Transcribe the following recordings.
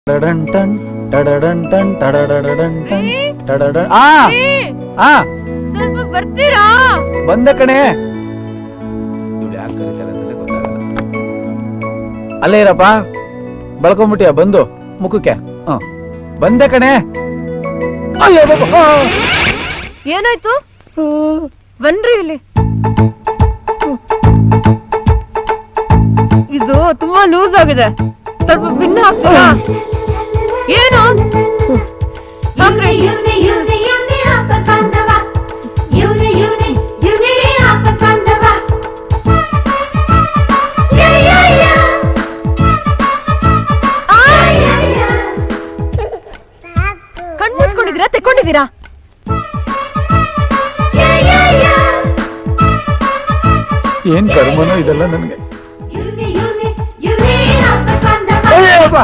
ಟಡಡನ್ ಟನ್, ಟಡಡನ್ ಟನ್, ಟಡಡಡಡನ್ ಟನ್, ಟಡಡನ್- ಆ ಆ ಸ್ವಲ್ಪ ಬರ್ತೀರಾ ಬಂದೆ ಕಣೆ ಇವ್ಳು ಯಾಕ್ ಕರೀತಾಳೆ ಅಂತಲೇ ಗೊತ್ತಾಗಲ್ಲ. ಅಲ್ಲೇ ಇರಪ್ಪ ಬಳ್ಕೊಂಬಿಟ್ಟಿಯ ಬಂದು ಮುಖಕ್ಕೆ ಹ ಬಂದೆ ಕಣೆ ಅಯ್ಯೋ ಬಾಬಾ. ಆ. ಏನಾಯ್ತು ಬನ್ರಿ ಇಲ್ಲಿ ಇದು ತುಂಬಾ ಲೂಸ್ ಆಗಿದೆ ಸ್ವಲ್ಪ ಭಿನ್ನ ಹಾಕ್ತೀರಾ ಏನು ಹಾಕ್ರಿ. ಇವನೇ ಇವನೇ ಇವನೇ ಆಪ ಬಾಂಧವ ಇವನೇ ಇವನೇ ಇವನೇ ಆಪ ಬಾಂಧವ ಯಾ ಯಾ ಯಾ ಆ ಯಾ ಯಾ ಕಣ್ ಮುಚ್ಕೊಂಡಿದ್ದೀರಾ ತೆಕ್ಕೊಂಡಿದ್ದೀರಾ ಯಾ ಯಾ ಯಾ ಏನ್ ಕರ್ಮನೋ ಇದೆಲ್ಲ ನನಗೆ ಇವನೇ ಇವನೇ ಇವನೇ ಆಪ ಬಾಂಧವ ಅಯ್ಯಪ್ಪ.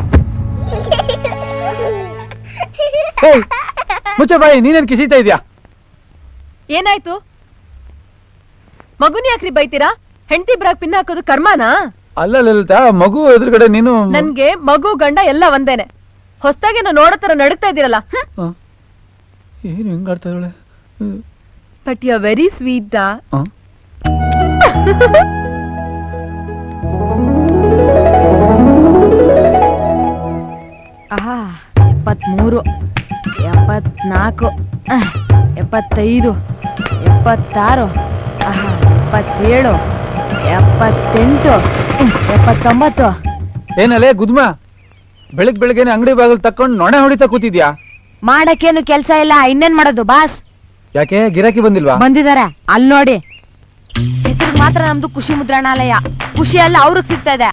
ಏಯ್, ಮುಚ್ಚ ಬಾಯಿ ನೀನೇನ್ ಕಿಸಿತಾ ಇದ್ಯಾ ಏನಾಯ್ತು ಮಗುನ್ ಯಾಕ್ರಿ ಬೈತೀರಾ ಹೆಂಡತಿ ಬ್ರಾಗ್ ಪಿನ್ ಹಾಕೋದು ಕರ್ಮನಾ ಅಲ್ಲ ಲಲಿತಾ ಮಗು ಎದುರುಗಡೆ ನೀನು ನನ್ಗೆ ಮಗು ಗಂಡ ಎಲ್ಲ ಒಂದೇನೆ ಹೊಸ್ದಾಗಿ ನಾವು ನೋಡೋ ತರ ನಡುಕ್ತಾ ಇದ್ದೀರಲ್ಲ ಹ? ಏನ್ ಹಿಂಗಾಡ್ತಾ ಇದ್ದಾಳೆ ಹ್ಮ್. ಬಟ್ ಯು ವೆರಿ ಸ್ವೀಟ್ ಹ? ಆಹಾ ಎಪ್ಪತ್ಮೂರು ಎಪ್ಪತ್ನಾಲ್ಕು ಆಹ್, ಎಪ್ಪತ್ತೈದು ಎಪ್ಪತ್ತಾರು ಆಹಾ ಎಪ್ಪತ್ತೇಳು ಎಪ್ಪತ್ತೆಂಟು ಹ್ಮ್, ಎಪ್ಪತ್ತೊಂಬತ್ತು ಏನಲ್ಲೇ ಗುದ್ಮ ಬೆಳಗ್ ಬೆಳಗ್ಗೆನೆ ಅಂಗಡಿ ಬಾಗಿಲು ತಕ್ಕೊಂಡು ನೊಣೆ ಹೊಡಿತಾ ಕೂತಿದ್ಯಾ ಮಾಡಕ್ಕೇನು ಕೆಲ್ಸ ಇಲ್ಲ ಇನ್ನೇನ್ ಮಾಡೋದು ಬಾಸ್ ಯಾಕೆ ಗಿರಾಕಿ ಬಂದಿಲ್ವಾ ಬಂದಿದ್ದಾರೆ ಅಲ್ಲಿ ನೋಡಿ ಹೆಸರು ಮಾತ್ರ ನಮ್ದು ಖುಷಿ ಮುದ್ರಣಾಲಯ ಖುಷಿ ಎಲ್ಲ ಅವ್ರಿಗೆ ಸಿಗ್ತಾ ಇದೆ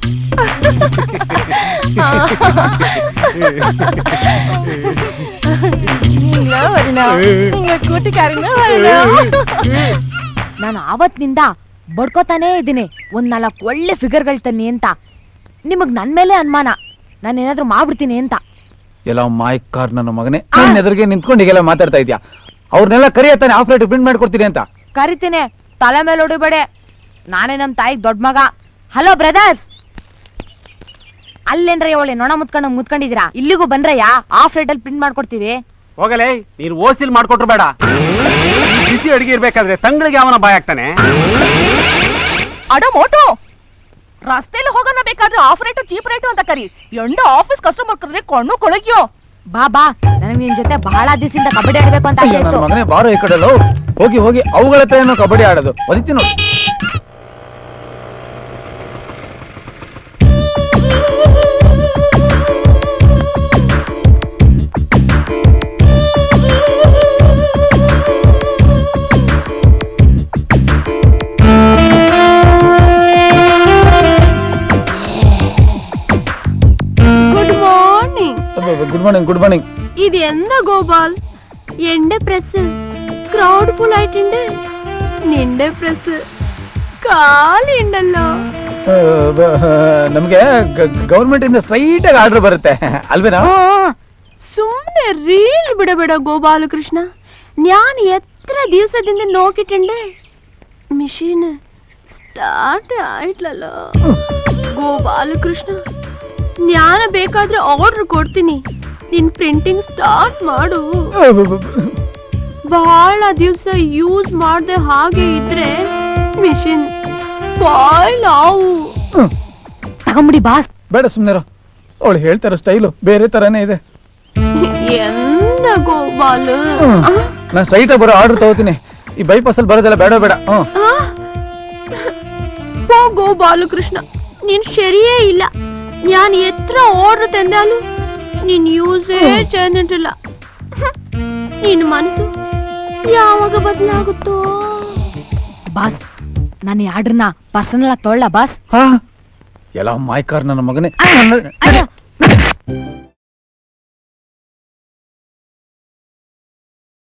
ನಾನು ಆವತ್ತಿನಿಂದ ಬಡ್ಕೋತಾನೇ ಇದ್ದೀನಿ ಒಂದ್ ನಾಲ್ಕು ಒಳ್ಳೆ ಫಿಗರ್ಗಳು ತನ್ನಿ ಅಂತ ನಿಮಗ್ ನನ್ ಮೇಲೆ ಅನುಮಾನ ನಾನು ಏನಾದ್ರೂ ಮಾಡ್ಬಿಡ್ತೀನಿ ಅಂತ ಎಲ್ಲ ಮಾಯಕ್ ಕಾರ್ ನನ್ನ ಮಗನೇ ನನ್ನ ಎದುರಿಗೆ ನಿಂತ್ಕೊಂಡು ಹೀಗೆಲ್ಲ ಮಾತಾಡ್ತಾ ಇದ್ಯಾ ಅವ್ರನ್ನೆಲ್ಲ ಕರಿಯತ್ತಾನೆ ಆಫ್ ರೇಟ್ ಪ್ರಿಂಟ್ ಮಾಡ್ಕೊಡ್ತೀನಿ ಅಂತ ಕರಿತೀನಿ ತಲೆ ಮೇಲೆ ಹೊಡಿಬೇಡಿ ನಾನೇ ನಮ್ ತಾಯಿಗ್ ದೊಡ್ಡ ಮಗ ಹಲೋ ಬ್ರದರ್ಸ್ ಅಲ್ಲೇನ್ರ ಒಳ್ಳೆ ನೊಣ ಮುತ್ಕೊಂಡು ಮುತ್ಕೊಂಡಿದೀರಾ ಇಲ್ಲಿಗೂ ಬಂದ್ರಯ್ಯ ಆಫ್ ರೇಟ್ ಅಲ್ಲಿ ಪ್ರಿಂಟ್ ಮಾಡ್ಕೊಡ್ತೀವಿ ಹೋಗಲೇ ನೀನು ಓಸಿಲ್ ಮಾಡ್ಕೊಟ್ರು ಬೇಡ ಈ ಬಿಸಿ ಅಡಿಗೆ ಇರ್ಬೇಕಾದ್ರೆ ತಂಗಳಿಗೆ ಅವನ ಬಾಯ್ ಆಗ್ತಾನೆ ಅಡ ಮೋಟು ರಸ್ತೆಲಿ ಹೋಗೋಣ ಬೇಕಾದ್ರೆ ಆಫ್ ರೇಟ್ ಚೀಪ್ ರೇಟ್ ಅಂತ ಕರಿ ಎಂಡ ಆಫೀಸ್ ಕಸ್ಟಮರ್ ಕರೆದ್ರೆ ಕಣ್ಣು ಕೊಳಗ್ಯೋ ಬಾ ಬಾ ನನಗೆ ನಿನ್ ಜೊತೆ ಬಹಳ ದಿವಸದಿಂದ ಕಬಡ್ಡಿ ಆಡ್ಬೇಕು ಅಂತ ಅಯ್ಯೋ, ನನ್ನ ಮಗನೇ ಬಾರೋ ಈ ಕಡೆ ಹೋಗಿ ಹೋಗಿ ಅವುಗಳ ಹತ್ರ ಏನೋ ಕಬಡ್ಡಿ ಆಡೋದು ಒದಿತೀನಿ ನೋಡಿ good morning good morning good morning ఇది ఎంత గోపాల్ ఎండే ప్రెస్ క్రౌడ్ ఫుల్ ఆయిട്ടുണ്ട് నిండే ప్రెస్ ಖಾಲಿ ಇಂಡಲ್ಲೋ ನಮ್ಗೆ ಗವರ್ಮೆಂಟ್ ಇಂದ ಸ್ಟ್ರೈಟ್ ಆಗಿ ಆರ್ಡರ್ ಬರುತ್ತೆ ಅಲ್ವೇನಾ ಸುಮ್ಮನೆ ರೀಲ್ ಬಿಡಬೇಡ ಗೋಪಾಲಕೃಷ್ಣ ഞാൻ എത്ര ദിവസದಿಂದ നോക്കിയിട്ടുണ്ട് മെഷീൻ ಸ್ಟಾರ್ಟ್ ಆಯ್ತಲ್ಲ ಗೋಪಾಲಕೃಷ್ಣ ಜ್ಞಾನ ಬೇಕಾದ್ರೆ ಆರ್ಡರ್ ಕೊಡ್ತೀನಿ ನಿನ್ ಪ್ರಿಂಟಿಂಗ್ ಸ್ಟಾರ್ಟ್ ಮಾಡು ಬಹಳ ದಿವಸ ಯೂಸ್ ಮಾಡದೆ ಹಾಗೆ ಇದ್ರೆ ಮಿಷಿನ್ ಸ್ಪಾಯ್ಲ್ ಆವು ತಗೊಂಬಿಡಿ ಬಾಸ್ ಬೇಡ ಸುಮ್ನೆರೋ ಅವಳು ಹೇಳ್ತಾರ ಸ್ಟೈಲು ಬೇರೆ ತರಾನೇ ಇದೆ ಎಂದ ಗೋಪಾಲು ನಾನು ಸ್ಟ್ರೈಟ್ ಆಗಿ ಬರೋ ಆರ್ಡರ್ ತಗೋತೀನಿ ಈ ಬೈಪಾಸ್ ಅಲ್ಲಿ ಬರೋದೆಲ್ಲ ಬೇಡ ಬೇಡ ಹ್ಮ್ ಆ? പോ ഗോ ബാലകൃഷ്ಣ ನೀನ್ ಶರಿಯೇ ಇಲ್ಲ ഞാൻ എത്ര ഓർഡർ ತಂದಾಲು ನೀನ್ ಯೂಸೇ ಚೆಂದಿಟ್ಟಿಲ್ಲ ನಿನ್ ಮನಸ್ಸು ಯಾವಾಗ ಬದಲಾಗುತ್ತೋ ಬಾಸ್ ನಾನು ಈ ಆರ್ಡರ್ನ ಪರ್ಸನಲ್ ಆಗಿ ತೊಗೊಳ್ಳ ಬಾಸ್ ಹಾ ಎಲ್ಲ ಮಾಯ್ಕಾರ್ ನನ್ನ ಮಗನೇ